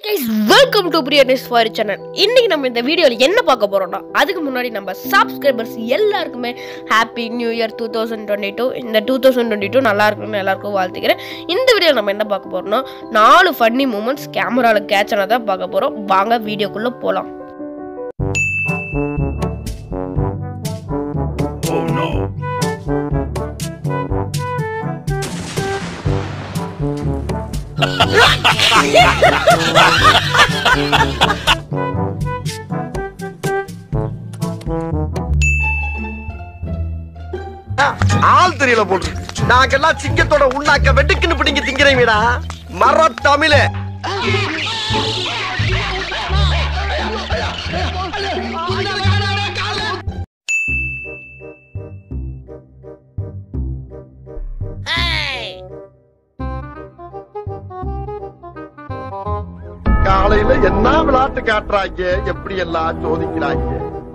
guys welcome to பிரியனிஸ் for channel இன்னைக்கு நம்ம இந்த வீடியோவில் என்ன பார்க்க போறோம்னா அதுக்கு முன்னாடி நம்ம சப்ஸ்கிரைபர்ஸ் எல்லாருக்குமே happy new year two thousand twenty two இந்த டூ தௌசண்ட் டுவெண்ட்டி டூ நல்லா இருக்கணும்னு எல்லாருக்கும் வாழ்த்துக்கிறேன் இந்த வீடியோவில் நம்ம என்ன பார்க்க போறோம்னா நாலு ஃபன்னி மூமெண்ட்ஸ் கேமராவில் கேட்ச் தான் பார்க்க போகிறோம் வாங்க வீடியோக்குள்ளே போகலாம் ஆள் தெரியல போட்டு நாங்கெல்லாம் சிங்கத்தோட உண்ணாக்க வெட்டுக்குன்னு பிடிங்க திங்கிறீங்கடா மர தமிழ காலையில என்ன விளையாட்டு காட்டுறாங்க எப்படி எல்லாம் சோதிக்கிறாங்க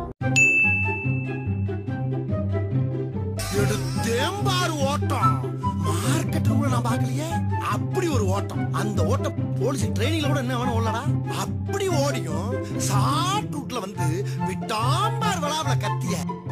எடுத்தேம்பாரு ஓட்டம் மார்க்கெட் கூட நான் பார்க்கலையே அப்படி ஒரு ஓட்டம் அந்த ஓட்டம் போலீஸ் ட்ரைனிங்ல கூட என்ன வேணும் ஓடலடா அப்படி ஓடியும் ஷார்ட் ரூட்ல வந்து விட்டாம்பார் விழாவில கத்திய